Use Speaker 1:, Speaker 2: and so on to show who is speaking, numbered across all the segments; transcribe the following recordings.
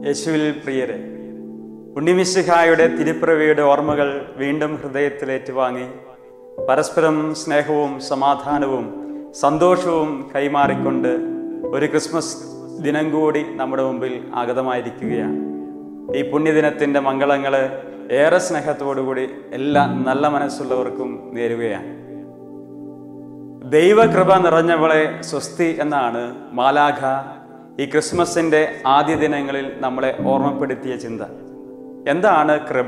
Speaker 1: യേശുവിൽ പ്രിയരെ ഉണ്ണിമിശിഹായുടെ തിരുപ്പിറവിയുടെ ഓർമ്മകൾ വീണ്ടും ഹൃദയത്തിൽ ഏറ്റുവാങ്ങി പരസ്പരം സ്നേഹവും സമാധാനവും സന്തോഷവും കൈമാറിക്കൊണ്ട് ഒരു ക്രിസ്മസ് ദിനം കൂടി നമ്മുടെ മുമ്പിൽ ആഗതമായിരിക്കുകയാണ് ഈ പുണ്യദിനത്തിൻ്റെ മംഗളങ്ങൾ ഏറെ സ്നേഹത്തോടുകൂടി എല്ലാ നല്ല മനസ്സുള്ളവർക്കും നേരുകയാണ് ദൈവകൃപ നിറഞ്ഞവളെ സ്വസ്തി എന്നാണ് മാലാഖ ഈ ക്രിസ്മസിന്റെ ആദ്യ ദിനങ്ങളിൽ നമ്മളെ ഓർമ്മപ്പെടുത്തിയ ചിന്ത എന്താണ് കൃപ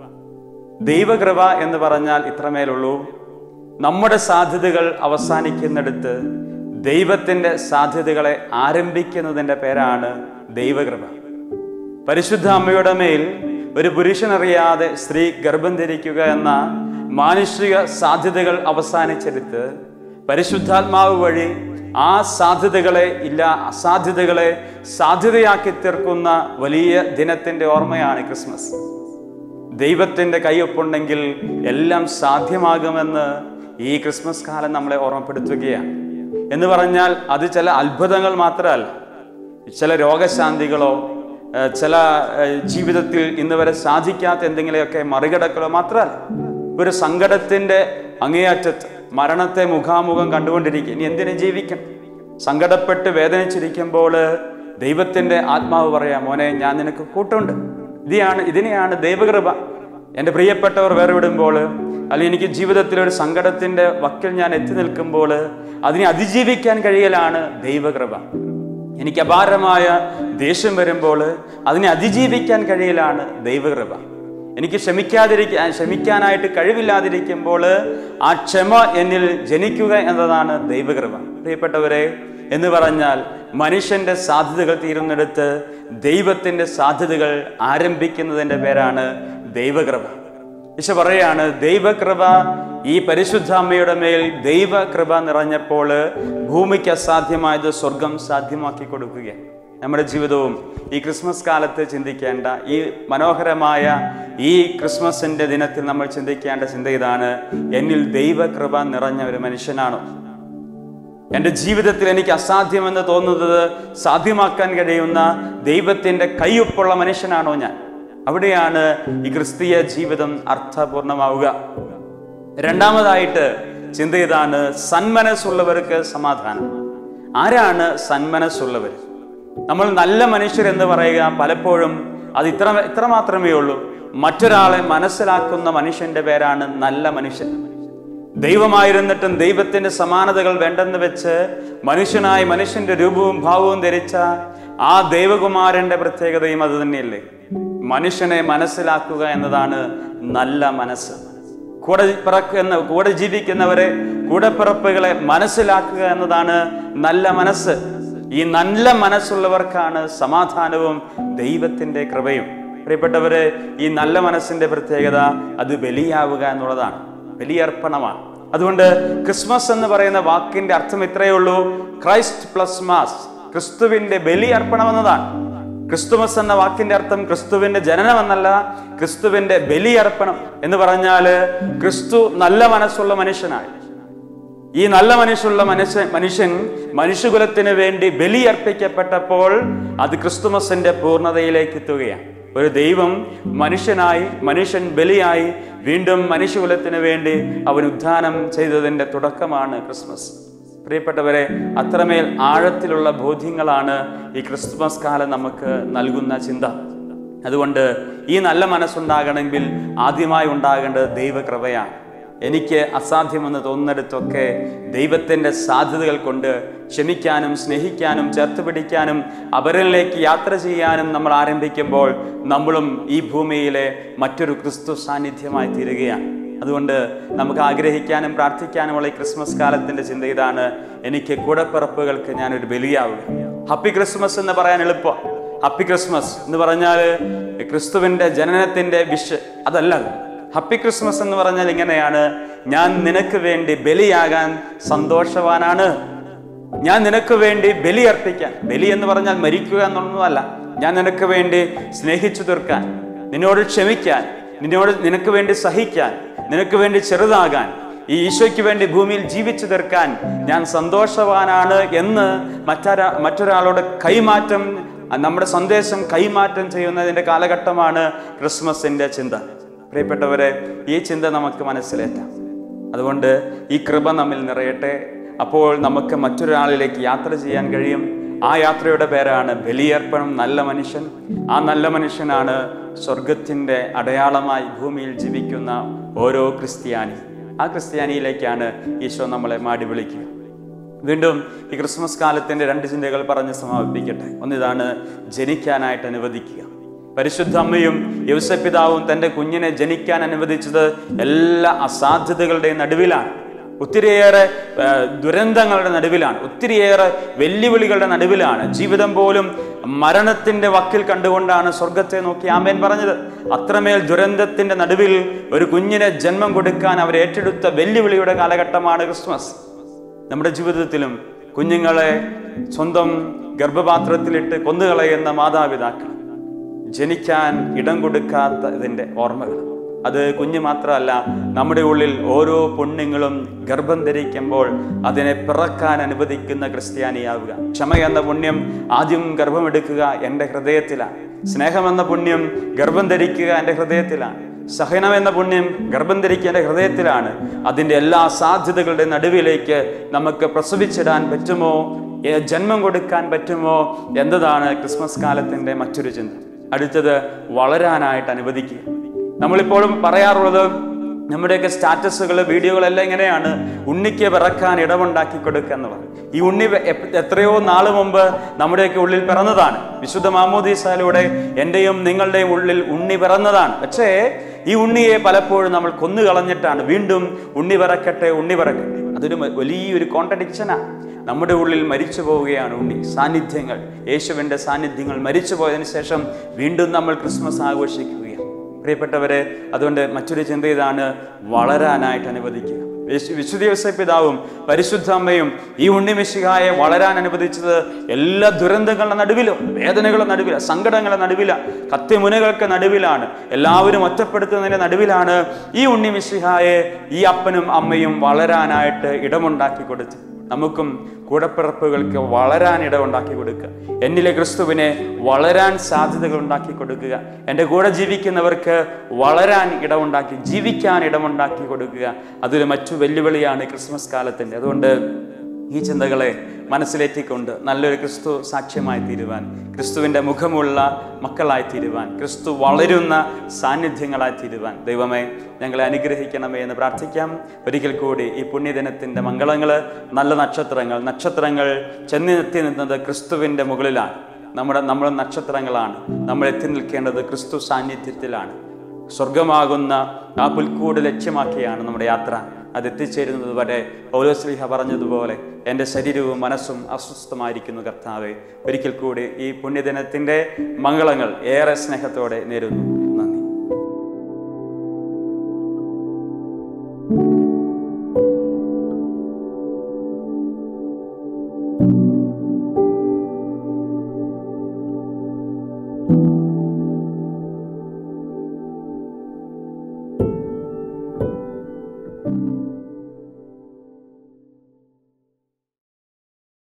Speaker 1: ദൈവകൃപ എന്ന് പറഞ്ഞാൽ ഇത്രമേലുള്ളൂ നമ്മുടെ സാധ്യതകൾ അവസാനിക്കുന്നിടത്ത് ദൈവത്തിന്റെ സാധ്യതകളെ ആരംഭിക്കുന്നതിന്റെ പേരാണ് ദൈവകൃപ പരിശുദ്ധ അമ്മയുടെ മേൽ ഒരു പുരുഷനറിയാതെ സ്ത്രീ ഗർഭം ധരിക്കുക എന്ന മാനുഷിക സാധ്യതകൾ അവസാനിച്ചെടുത്ത് പരിശുദ്ധാത്മാവ് വഴി ആ സാധ്യതകളെ ഇല്ല അസാധ്യതകളെ സാധ്യതയാക്കി തീർക്കുന്ന വലിയ ദിനത്തിന്റെ ഓർമ്മയാണ് ക്രിസ്മസ് ദൈവത്തിന്റെ കൈയൊപ്പുണ്ടെങ്കിൽ എല്ലാം സാധ്യമാകുമെന്ന് ഈ ക്രിസ്മസ് കാലം നമ്മളെ ഓർമ്മപ്പെടുത്തുകയാണ് എന്ന് പറഞ്ഞാൽ അത് ചില അത്ഭുതങ്ങൾ മാത്രമല്ല ചില രോഗശാന്തികളോ ഏഹ് ചില ഏഹ് ജീവിതത്തിൽ ഇന്ന് വരെ സാധിക്കാത്ത എന്തെങ്കിലുമൊക്കെ മറികടക്കലോ മാത്രമല്ല ഒരു സങ്കടത്തിന്റെ അങ്ങേയറ്റത്ത് മരണത്തെ മുഖാമുഖം കണ്ടുകൊണ്ടിരിക്കുക ഇനി എന്തിനു ജീവിക്കണം സങ്കടപ്പെട്ട് വേദനിച്ചിരിക്കുമ്പോൾ ദൈവത്തിന്റെ ആത്മാവ് പറയാം മോനെ ഞാൻ നിനക്ക് കൂട്ടുണ്ട് ഇതിയാണ് ഇതിനെയാണ് ദൈവകൃപ എൻ്റെ പ്രിയപ്പെട്ടവർ വേർവിടുമ്പോൾ അല്ലെങ്കിൽ എനിക്ക് ജീവിതത്തിൽ ഒരു സങ്കടത്തിന്റെ വക്കിൽ ഞാൻ എത്തി നിൽക്കുമ്പോൾ അതിനെ അതിജീവിക്കാൻ കഴിയലാണ് ദൈവകൃപ എനിക്ക് അപാരമായ ദേഷ്യം വരുമ്പോൾ അതിനെ അതിജീവിക്കാൻ കഴിയലാണ് ദൈവകൃപ എനിക്ക് ക്ഷമിക്കാതിരിക്കാൻ ക്ഷമിക്കാനായിട്ട് കഴിവില്ലാതിരിക്കുമ്പോൾ ആ ക്ഷമ എന്നിൽ ജനിക്കുക എന്നതാണ് ദൈവകൃപ പ്രിയപ്പെട്ടവരെ എന്ന് പറഞ്ഞാൽ മനുഷ്യന്റെ സാധ്യതകൾ തീരുന്നിടത്ത് ദൈവത്തിന്റെ സാധ്യതകൾ ആരംഭിക്കുന്നതിന്റെ പേരാണ് ദൈവകൃപ ഈശോ പറയാണ് ദൈവകൃപ ഈ പരിശുദ്ധ അമ്മയുടെ മേൽ ദൈവകൃപ നിറഞ്ഞപ്പോൾ ഭൂമിക്ക് അസാധ്യമായത് സ്വർഗം സാധ്യമാക്കി കൊടുക്കുക നമ്മുടെ ജീവിതവും ഈ ക്രിസ്മസ് കാലത്ത് ചിന്തിക്കേണ്ട ഈ മനോഹരമായ ഈ ക്രിസ്മസിന്റെ ദിനത്തിൽ നമ്മൾ ചിന്തിക്കേണ്ട ചിന്ത ഇതാണ് എന്നിൽ ദൈവകൃപ നിറഞ്ഞ ഒരു മനുഷ്യനാണോ എൻ്റെ ജീവിതത്തിൽ എനിക്ക് അസാധ്യമെന്ന് തോന്നുന്നത് സാധ്യമാക്കാൻ കഴിയുന്ന ദൈവത്തിൻ്റെ കയ്യൊപ്പുള്ള മനുഷ്യനാണോ ഞാൻ അവിടെയാണ് ഈ ക്രിസ്തീയ ജീവിതം അർത്ഥപൂർണമാവുക രണ്ടാമതായിട്ട് ചിന്ത ഇതാണ് സന്മനസ്സുള്ളവർക്ക് സമാധാനം ആരാണ് സന്മനസ്സുള്ളവർ നമ്മൾ നല്ല മനുഷ്യർ എന്ന് പറയുക പലപ്പോഴും അത് ഇത്ര ഇത്ര മാത്രമേ ഉള്ളൂ മറ്റൊരാളെ മനസ്സിലാക്കുന്ന മനുഷ്യന്റെ പേരാണ് നല്ല മനുഷ്യൻ ദൈവമായിരുന്നിട്ടും ദൈവത്തിന്റെ സമാനതകൾ വേണ്ടെന്ന് വെച്ച് മനുഷ്യനായി മനുഷ്യന്റെ രൂപവും ഭാവവും ധരിച്ച ആ ദൈവകുമാരന്റെ പ്രത്യേകതയും അത് തന്നെയല്ലേ മനുഷ്യനെ മനസ്സിലാക്കുക എന്നതാണ് നല്ല മനസ്സ് കൂടെ പിറക്കുന്ന കൂടെ ജീവിക്കുന്നവരെ കൂടെ പിറപ്പുകളെ മനസ്സിലാക്കുക എന്നതാണ് നല്ല മനസ്സ് ഈ നല്ല മനസ്സുള്ളവർക്കാണ് സമാധാനവും ദൈവത്തിന്റെ കൃപയും പ്രിയപ്പെട്ടവരെ ഈ നല്ല മനസ്സിന്റെ പ്രത്യേകത അത് ബലിയാവുക എന്നുള്ളതാണ് ബലിയർപ്പണമാണ് അതുകൊണ്ട് ക്രിസ്മസ് എന്ന് പറയുന്ന വാക്കിന്റെ അർത്ഥം ഇത്രയേ ഉള്ളൂ ക്രൈസ്റ്റ് പ്ലസ് മാസ് ക്രിസ്തുവിന്റെ ബലി അർപ്പണം എന്നതാണ് ക്രിസ്തുമസ് എന്ന വാക്കിന്റെ അർത്ഥം ക്രിസ്തുവിന്റെ ജനനം എന്നല്ല ക്രിസ്തുവിന്റെ ബലി അർപ്പണം എന്ന് പറഞ്ഞാല് ക്രിസ്തു നല്ല മനസ്സുള്ള മനുഷ്യനായി ഈ നല്ല മനസ്സുള്ള മനുഷ്യ മനുഷ്യൻ മനുഷ്യകുലത്തിന് വേണ്ടി ബലി അർപ്പിക്കപ്പെട്ടപ്പോൾ അത് ക്രിസ്തുമസിന്റെ പൂർണ്ണതയിലേക്ക് എത്തുകയാണ് ഒരു ദൈവം മനുഷ്യനായി മനുഷ്യൻ ബലിയായി വീണ്ടും മനുഷ്യകുലത്തിന് വേണ്ടി അവൻ ഉദ്ധാനം ചെയ്തതിന്റെ തുടക്കമാണ് ക്രിസ്മസ് പ്രിയപ്പെട്ടവരെ അത്രമേൽ ആഴത്തിലുള്ള ബോധ്യങ്ങളാണ് ഈ ക്രിസ്തുമസ് കാലം നമുക്ക് നൽകുന്ന ചിന്ത അതുകൊണ്ട് ഈ നല്ല മനസ്സുണ്ടാകണമെങ്കിൽ ആദ്യമായി ഉണ്ടാകേണ്ടത് ദൈവകൃപയാണ് എനിക്ക് അസാധ്യമെന്ന് തോന്നുന്നിടത്തൊക്കെ ദൈവത്തിൻ്റെ സാധ്യതകൾ കൊണ്ട് ക്ഷമിക്കാനും സ്നേഹിക്കാനും ചേർത്ത് പിടിക്കാനും അവരിലേക്ക് യാത്ര ചെയ്യാനും നമ്മൾ ആരംഭിക്കുമ്പോൾ നമ്മളും ഈ ഭൂമിയിലെ മറ്റൊരു ക്രിസ്തു സാന്നിധ്യമായി തീരുകയാണ് അതുകൊണ്ട് നമുക്ക് ആഗ്രഹിക്കാനും പ്രാർത്ഥിക്കാനുമുള്ള ഈ ക്രിസ്മസ് കാലത്തിന്റെ ചിന്ത ഇതാണ് എനിക്ക് കൂടപ്പിറപ്പുകൾക്ക് ഞാനൊരു ബലിയാവുക ഹാപ്പി ക്രിസ്മസ് എന്ന് പറയാൻ എളുപ്പം ഹാപ്പി ക്രിസ്മസ് എന്ന് പറഞ്ഞാൽ ക്രിസ്തുവിന്റെ ജനനത്തിന്റെ വിഷ് അതല്ല അത്. ഹാപ്പി ക്രിസ്മസ് എന്ന് പറഞ്ഞാൽ ഇങ്ങനെയാണ് ഞാൻ നിനക്ക് വേണ്ടി ബലിയാകാൻ സന്തോഷവാനാണ് ഞാൻ നിനക്ക് വേണ്ടി ബലി അർപ്പിക്കാൻ ബലി എന്ന് പറഞ്ഞാൽ മരിക്കുക എന്നൊന്നുമല്ല ഞാൻ നിനക്ക് വേണ്ടി സ്നേഹിച്ചു തീർക്കാൻ നിന്നോട് ക്ഷമിക്കാൻ നിന്നോട് നിനക്ക് വേണ്ടി സഹിക്കാൻ നിനക്ക് വേണ്ടി ചെറുതാകാൻ ഈ ഈശോയ്ക്ക് വേണ്ടി ഭൂമിയിൽ ജീവിച്ചു തീർക്കാൻ ഞാൻ സന്തോഷവാനാണ് എന്ന് മറ്റൊരാ മറ്റൊരാളോട് കൈമാറ്റം ആ നമ്മുടെ സന്ദേശം കൈമാറ്റം ചെയ്യുന്നതിൻ്റെ കാലഘട്ടമാണ് ക്രിസ്മസിൻ്റെ ചിന്ത പ്രിയപ്പെട്ടവരെ ഈ ചിന്ത നമുക്ക് മനസ്സിലേറ്റാം അതുകൊണ്ട് ഈ കൃപ നമ്മിൽ നിറയട്ടെ അപ്പോൾ നമുക്ക് മറ്റൊരാളിലേക്ക് യാത്ര ചെയ്യാൻ കഴിയും ആ യാത്രയുടെ പേരാണ് ബലിയർപ്പണം നല്ല മനുഷ്യൻ ആ നല്ല മനുഷ്യനാണ് സ്വർഗത്തിൻ്റെ അടയാളമായി ഭൂമിയിൽ ജീവിക്കുന്ന ഓരോ ക്രിസ്ത്യാനി ആ ക്രിസ്ത്യാനിയിലേക്കാണ് ഈശോ നമ്മളെ മാടി വിളിക്കുക വീണ്ടും ഈ ക്രിസ്മസ് കാലത്തിന്റെ രണ്ട് ചിന്തകൾ പറഞ്ഞ് സമാപിപ്പിക്കട്ടെ ഒന്നിതാണ് ജനിക്കാനായിട്ട് അനുവദിക്കുക പരിശുദ്ധ അമ്മയും യൗസപിതാവും തൻ്റെ കുഞ്ഞിനെ ജനിക്കാൻ അനുവദിച്ചത് എല്ലാ അസാധ്യതകളുടെയും നടുവിലാണ് ഒത്തിരിയേറെ ആ, ദുരന്തങ്ങളുടെ നടുവിലാണ് ഒത്തിരിയേറെ വെല്ലുവിളികളുടെ നടുവിലാണ് ജീവിതം പോലും മരണത്തിന്റെ വക്കിൽ കണ്ടുകൊണ്ടാണ് സ്വർഗത്തെ നോക്കി ആമേൻ പറഞ്ഞത് അത്രമേൽ ദുരന്തത്തിന്റെ നടുവിൽ ഒരു കുഞ്ഞിനെ ജന്മം കൊടുക്കാൻ അവർ ഏറ്റെടുത്ത വെല്ലുവിളിയുടെ കാലഘട്ടമാണ് ക്രിസ്മസ് നമ്മുടെ ജീവിതത്തിലും കുഞ്ഞുങ്ങളെ സ്വന്തം ഗർഭപാത്രത്തിലിട്ട് കൊന്നുകളയുന്ന മാതാപിതാക്കൾ ജനിക്കാൻ ഇടം കൊടുക്കാത്തതിൻ്റെ ഓർമ്മകൾ അത് കുഞ്ഞ് മാത്രമല്ല നമ്മുടെ ഉള്ളിൽ ഓരോ പുണ്യങ്ങളും ഗർഭം ധരിക്കുമ്പോൾ അതിനെ പിറക്കാൻ അനുവദിക്കുന്ന ക്രിസ്ത്യാനിയാവുക ക്ഷമ എന്ന പുണ്യം ആദ്യം ഗർഭമെടുക്കുക എൻ്റെ ഹൃദയത്തിലാണ് സ്നേഹമെന്ന പുണ്യം ഗർഭം ധരിക്കുക എൻ്റെ ഹൃദയത്തിലാണ് സഹനം എന്ന പുണ്യം ഗർഭം ധരിക്കേണ്ട ഹൃദയത്തിലാണ് അതിൻ്റെ എല്ലാ സാധ്യതകളുടെ നടുവിലേക്ക് നമുക്ക് പ്രസവിച്ചിടാൻ പറ്റുമോ ഏ, ജന്മം കൊടുക്കാൻ പറ്റുമോ എന്നതാണ് ക്രിസ്മസ് കാലത്തിൻ്റെ മറ്റൊരു ചിന്ത അടുത്തത് വളരാനായിട്ട് അനുവദിക്കുക നമ്മളിപ്പോഴും പറയാറുള്ളത് നമ്മുടെയൊക്കെ സ്റ്റാറ്റസുകൾ വീഡിയോകളെല്ലാം ഇങ്ങനെയാണ് ഉണ്ണിക്ക് പിറക്കാൻ ഇടമുണ്ടാക്കി കൊടുക്കുക എന്നുള്ളത് ഈ ഉണ്ണി വെ- എപ്പ- എത്രയോ നാള് മുമ്പ് നമ്മുടെയൊക്കെ ഉള്ളിൽ പിറന്നതാണ് വിശുദ്ധ മാമോദീസയിലൂടെ എൻ്റെയും നിങ്ങളുടെയും ഉള്ളിൽ ഉണ്ണി പിറന്നതാണ് പക്ഷേ ഈ ഉണ്ണിയെ പലപ്പോഴും നമ്മൾ കൊന്നു കളഞ്ഞിട്ടാണ് വീണ്ടും ഉണ്ണി പിറക്കട്ടെ ഉണ്ണി പിറക്കട്ടെ അതൊരു മ- വലിയൊരു കോൺട്രഡിക്ഷനാണ് നമ്മുടെ ഉള്ളിൽ മരിച്ചു പോവുകയാണ് ഉണ്ണി സാന്നിധ്യങ്ങൾ യേശുവിൻ്റെ സാന്നിധ്യങ്ങൾ മരിച്ചു പോയതിനു ശേഷം വീണ്ടും നമ്മൾ ക്രിസ്മസ് ആഘോഷിക്കുകയാണ് പ്രിയപ്പെട്ടവരെ അതുകൊണ്ട് മറ്റൊരു ചിന്ത ഇതാണ് വളരാനായിട്ട് അനുവദിക്കുക യേശു- വിശുദ്ധ യോസേപ്പ് പിതാവും പരിശുദ്ധ അമ്മയും ഈ ഉണ്ണിമിശിഹായെ വളരാൻ അനുവദിച്ചത് എല്ലാ ദുരന്തങ്ങളുടെ നടുവിലും വേദനകളുടെ നടുവില സങ്കടങ്ങളുടെ നടുവില കത്തിമുനകൾക്ക് നടുവിലാണ് എല്ലാവരും ഒറ്റപ്പെടുത്തുന്നതിന്റെ നടുവിലാണ് ഈ ഉണ്ണിമിശിഹായെ ഈ അപ്പനും അമ്മയും വളരാനായിട്ട് ഇടമുണ്ടാക്കി കൊടുത്തത് നമുക്കും കൂടപ്പിറപ്പുകൾക്ക് വളരാൻ ഇടമുണ്ടാക്കി കൊടുക്കുക എന്നിലെ ക്രിസ്തുവിനെ വളരാൻ സാധ്യതകൾ ഉണ്ടാക്കി കൊടുക്കുക എൻ്റെ കൂടെ ജീവിക്കുന്നവർക്ക് വളരാൻ ഇടമുണ്ടാക്കി ജീവിക്കാൻ ഇടമുണ്ടാക്കി കൊടുക്കുക അതൊരു മറ്റു വെല്ലുവിളിയാണ് ഈ ക്രിസ്മസ് കാലത്തിൻ്റെ അതുകൊണ്ട് ഈ ചിന്തകളെ മനസ്സിലേറ്റിക്കൊണ്ട് നല്ലൊരു ക്രിസ്തു സാക്ഷ്യമായി തീരുവാൻ ക്രിസ്തുവിൻ്റെ മുഖമുള്ള മക്കളായി തീരുവാൻ ക്രിസ്തു വളരുന്ന സാന്നിധ്യങ്ങളായി തീരുവാൻ ദൈവമേ ഞങ്ങളെ അനുഗ്രഹിക്കണമേ എന്ന് പ്രാർത്ഥിക്കാം ഒരിക്കൽ കൂടി ഈ പുണ്യദിനത്തിൻ്റെ മംഗളങ്ങൾ നല്ല നക്ഷത്രങ്ങൾ നക്ഷത്രങ്ങൾ ചെന്നെത്തി നിന്നത് ക്രിസ്തുവിൻ്റെ മുകളിലാണ് നമ്മുടെ നമ്മൾ നക്ഷത്രങ്ങളാണ് നമ്മൾ എത്തി നിൽക്കേണ്ടത് ക്രിസ്തു സാന്നിധ്യത്തിലാണ് സ്വർഗമാകുന്ന ആ പുൽക്കൂട് ലക്ഷ്യമാക്കിയാണ് നമ്മുടെ യാത്ര അത് എത്തിച്ചേരുന്നത് വരെ പൗലോസ്ലിഹ പറഞ്ഞതുപോലെ എൻ്റെ ശരീരവും മനസ്സും അസ്വസ്ഥമായിരിക്കുന്നു കർത്താവെ ഒരിക്കൽ കൂടി ഈ പുണ്യദിനത്തിൻ്റെ മംഗളങ്ങൾ ഏറെ സ്നേഹത്തോടെ നേരുന്നു